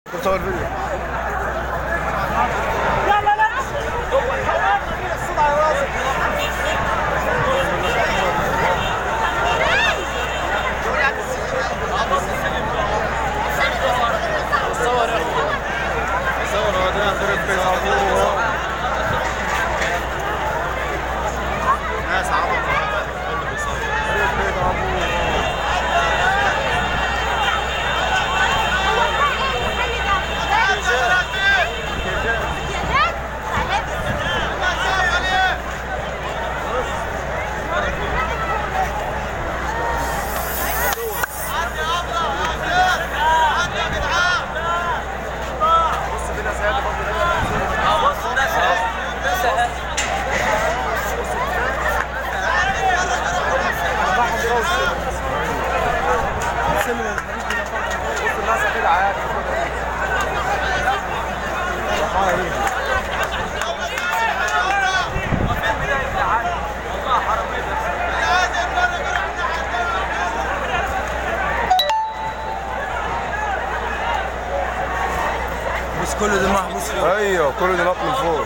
بصور فيديو صور هو ده خرب بيت ابوه ناس عبط خرب بيت ابوه بص في ناس قاعده برضه بص الناس كده عادي بس كل ده محبوس فوق ايوه كل ده نط من فوق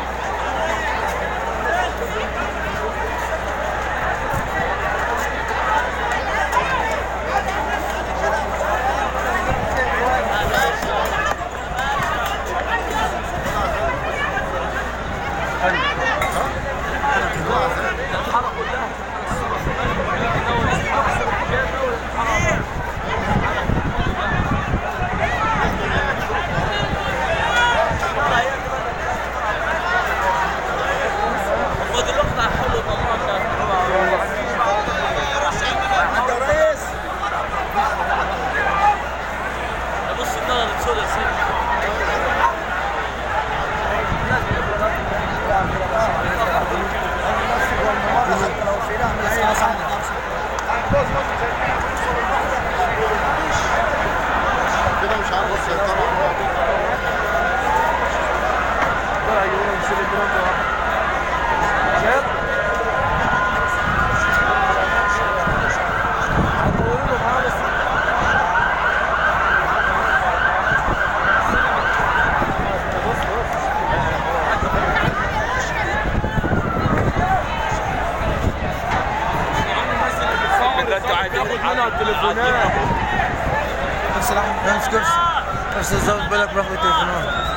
كده مش عارف السيطره ده هيقولوا نسيب الدرون ده شايف هتقولوا له معاه بس بص بص انتوا عايزين منها التليفونات بس لا مش كرسي بس زود بالك برقم التليفونات